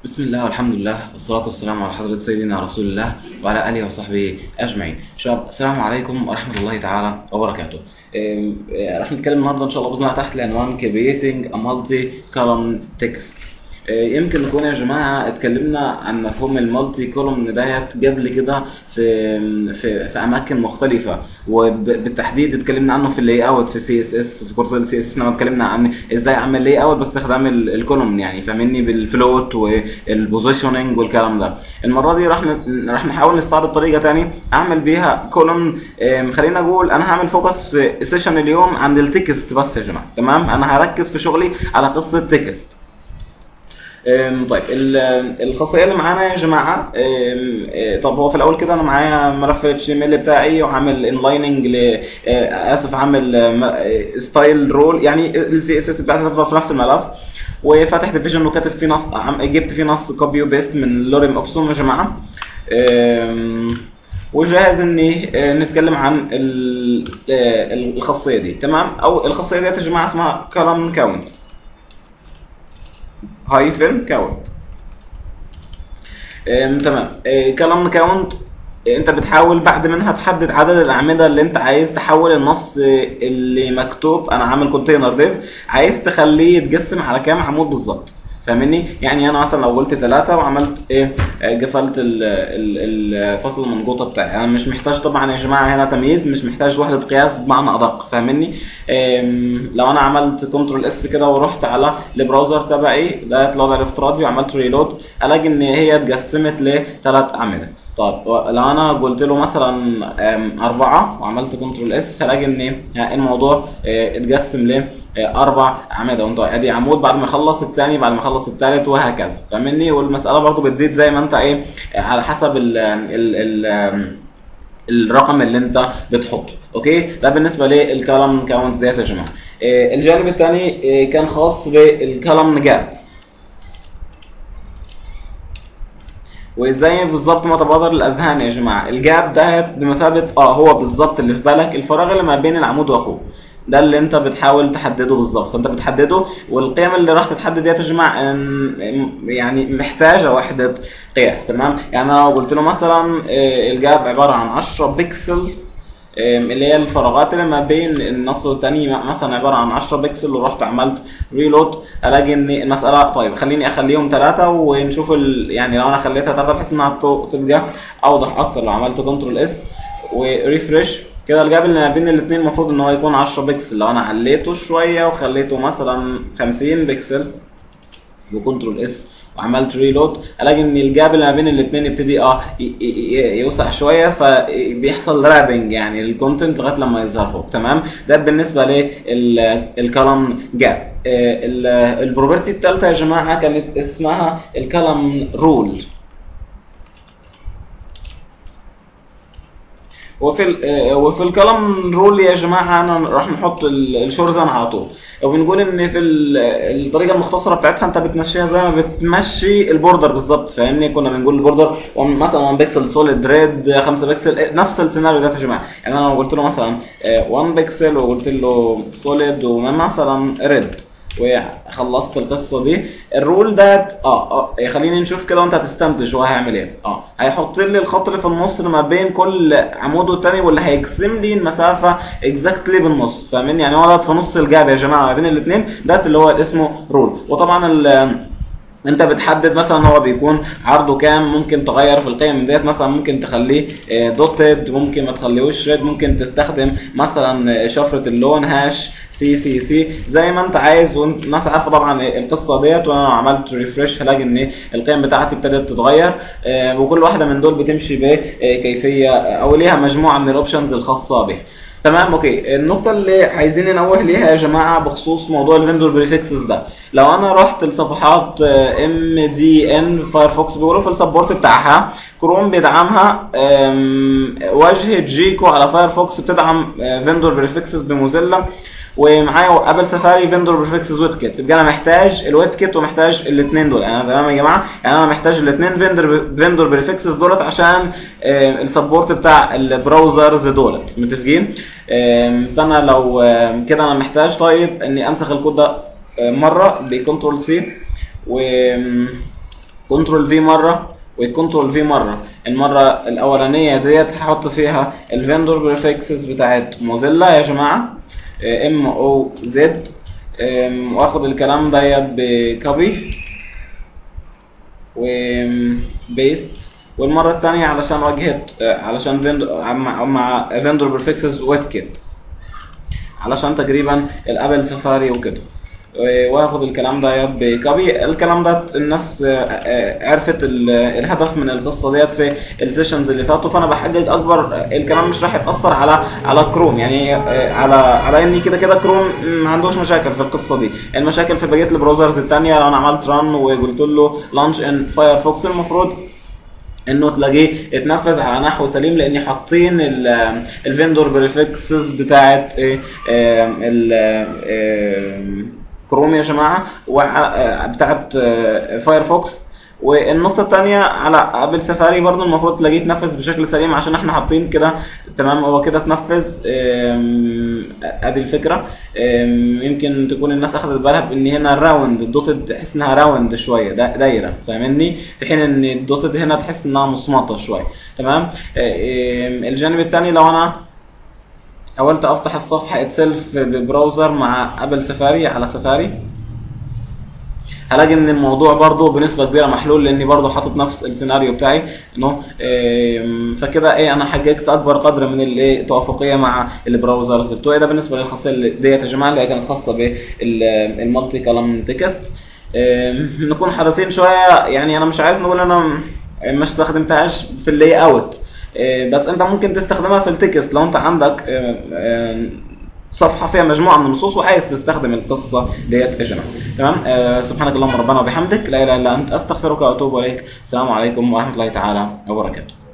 بسم الله والحمد لله والصلاة والسلام على حضرة سيدنا رسول الله وعلى آله وصحبه أجمعين. شباب السلام عليكم ورحمة الله تعالى وبركاته. أم، أه، رح نتكلم النهارده إن شاء الله بإذن الله تحت العنوان Creating a Multi Column Text. أه، يمكن نكون يا جماعة اتكلمنا عن مفهوم المالتي كولوم ديت قبل كده في في في أماكن مختلفة وبالتحديد اتكلمنا عنه في اللاي اوت في سي اس اس في كورس السي اس اس لما اتكلمنا عن ازاي اعمل لاي اوت باستخدام ال- الكولوم يعني فاهمني بالفلوت والبوزيشننج والكلام ده المره دي راح ن- راح نحاول نستعرض طريقه تاني اعمل بيها كولوم ام، خلينا اقول انا هعمل فوكس في سيشن اليوم عند التكست بس يا جماعه تمام انا هركز في شغلي على قصه تكست أم، طيب ال- الخاصيه اللي معانا يا جماعه أم، أه، طب هو في الاول كده انا معايا ملف اتش ام ال بتاعي وعامل انلايننج ل أه، اسف عامل ستايل رول يعني السي اس اس بتاعتي هتفضل في نفس الملف وفاتح ديفيجن وكاتب فيه نص عم- جبت فيه نص كوبي وبيست من لوريم اوبسون يا جماعه أم، وجاهز اني أه، نتكلم عن ال- أه، الخاصيه دي تمام او الخاصيه دي يا جماعه اسمها كولم كاونت هايفن كاونت أم، تمام كلام كاونت انت بتحاول بعد منها تحدد عدد الاعمده اللي انت عايز تحول النص آه، اللي مكتوب انا عامل كونتينر ديف عايز تخليه يتقسم على كام عمود بالظبط فاهمني يعني انا مثلا لو قلت ثلاثة وعملت ايه آه، قفلت ال- ال- الفصل المنقوطه بتاعي انا مش محتاج طبعا يا جماعه هنا تمييز مش محتاج وحده قياس بمعنى ادق فاهمني آم، لو انا عملت كنترول اس كده ورحت على البراوزر تبعي ده الوضع الافتراضي وعملت ريلود الاقي ان هي اتقسمت لثلاث اعمده طيب لو انا قلت له مثلا آم، أربعة وعملت كنترول اس هلاقي ان الموضوع آه، اتقسم ل آه، أربع أعمدة وانت ادي عمود بعد ما يخلص الثاني بعد ما يخلص الثالث وهكذا فاهمني والمسألة برضو بتزيد زي ما انت ايه آه، على حسب ال ال ال آم، الرقم اللي انت بتحطه اوكي ده بالنسبه للكلام كاونت ديت يا جماعه آه، الجانب الثاني كان خاص بالكلام جاب وازاي بالظبط ما تبادر الاذهان يا جماعه الجاب ده بمثابه اه هو بالظبط اللي في بالك الفراغ اللي ما بين العمود واخوه ده اللي انت بتحاول تحدده بالظبط فانت بتحدده والقيم اللي راح تتحدد ديت يا جماعه ان- يعني محتاجه وحده قياس تمام يعني انا لو قلت له مثلا آه، الجاب عباره عن 10 بكسل آم، اللي هي الفراغات اللي ما بين النص والتاني مثلا عباره عن 10 بكسل ورحت عملت ريلود الاقي ان المساله طيب خليني اخليهم ثلاثه ونشوف ال... يعني لو انا خليتها ثلاثه بحيث انها ت- تبقى اوضح اكتر لو عملت كنترول اس وريفرش كده الجاب اللي ما بين الاثنين المفروض ان هو يكون 10 بكسل لو انا عليته شويه وخليته مثلا 50 بكسل وكنترول اس وعملت ريلود الاقي ان الجاب اللي ما بين الاثنين يبتدي اه ي- ي- ي- يوسع شويه فبيحصل رابنج يعني الكونتنت لغايه لما يظهر فوق تمام ده بالنسبه للكلام جاب البروبرتي الثالثه يا جماعه كانت اسمها الكلام رول وفي ال- آه، وفي الكلام رول يا جماعه انا راح نحط ال- الشورزن على طول وبنقول ان في ال- الطريقه المختصره بتاعتها انت بتمشيها زي ما بتمشي البوردر بالظبط فاهمني كنا بنقول البوردر مثلا 1 بكسل سوليد ريد 5 بكسل نفس السيناريو ده يا جماعه يعني انا لو قلت له مثلا آه، 1 بكسل وقلت له سوليد ومثلا ريد وخلصت القصه دي الرول ده اه اه خليني نشوف كده وانت هتستنتج هو هيعمل ايه اه هيحط لي الخط اللي في النص اللي ما بين كل عمود والتاني واللي هيقسم لي المسافه اكزاكتلي بالنص فاهمين يعني هو ده في نص الجاب يا جماعه ما بين الاثنين ده اللي هو اسمه رول وطبعا ال انت بتحدد مثلا هو بيكون عرضه كام ممكن تغير في القيم ديت مثلا ممكن تخليه دوتد ممكن ما تخليهوش ريد ممكن تستخدم مثلا شفره اللون هاش سي سي سي زي ما انت عايز والناس عارفه طبعا القصه ديت وانا لو عملت ريفرش هلاقي ان القيم بتاعتي ابتدت تتغير آه، وكل واحده من دول بتمشي بكيفيه او ليها مجموعه من الاوبشنز الخاصه بها تمام اوكي النقطة اللي عايزين ننوه ليها يا جماعة بخصوص موضوع الفندور بريفكسز ده لو انا رحت لصفحات ام دي ان فايرفوكس بيقولوا في السبورت بتاعها كروم بيدعمها أم، واجهة جيكو على فايرفوكس بتدعم فندور بريفكسز بموزيلا ومعايا ابل سفاري فيندور بريفكسز ويب كيت يبقى انا محتاج الويب كيت ومحتاج الاثنين دول يعني تمام يا جماعه يعني انا محتاج الاثنين فيندور فيندور بريفكسز دولت عشان آه، السبورت بتاع البراوزرز دولت متفقين آم، فانا لو آم، كده انا محتاج طيب اني انسخ الكود ده آه، مره بكنترول سي و كنترول في مره والكنترول في مره المره الاولانيه ديت هحط فيها الفندور بريفكسز بتاعت موزيلا يا جماعه ام او زد واخد الكلام ديت بكوبي وبيست والمره الثانيه علشان واجهه علشان فيندور مع مع فيندور بريفكسز ويب كيت علشان تقريبا الابل سفاري وكده واخد الكلام ديت بكوبي الكلام ده الناس عرفت الهدف من القصه ديت في السيشنز اللي فاتوا فانا بحجج اكبر الكلام مش راح يتاثر على على كروم يعني على على اني كده كده كروم ما عندوش مشاكل في القصه دي المشاكل في بقيه البراوزرز الثانيه لو انا عملت ران وقلت له لانش ان فايرفوكس المفروض انه تلاقيه اتنفذ على نحو سليم لاني حاطين الفيندور بريفكسز بتاعت ال كروم يا جماعه بتاعت فايرفوكس والنقطة الثانية على ابل سفاري برضه المفروض تلاقيه اتنفذ بشكل سليم عشان احنا حاطين كده تمام هو كده اتنفذ ادي الفكرة يمكن تكون الناس اخذت بالها بان هنا راوند الدوتد تحس انها راوند شوية دايرة فاهمني في حين ان الدوتد هنا تحس انها مصمطة شوية تمام الجانب الثاني لو انا حاولت افتح الصفحه اتسلف ببراوزر مع ابل سفاري على سفاري هلاقي ان الموضوع برضو بنسبه كبيره محلول لاني برضو حاطط نفس السيناريو بتاعي انه فكده ايه انا حققت اكبر قدر من التوافقيه مع البراوزرز بتوعي ده بالنسبه للخاصيه ديت يا جماعه اللي هي كانت خاصه بالمالتي كولم تكست نكون حريصين شويه يعني انا مش عايز نقول انا ما استخدمتهاش في اللاي اوت بس انت ممكن تستخدمها في التكست لو انت عندك صفحه فيها مجموعه من النصوص وعايز تستخدم القصه ديت يا جماعه تمام آه سبحانك اللهم ربنا وبحمدك لا اله الا انت استغفرك واتوب اليك السلام عليكم ورحمه الله تعالى وبركاته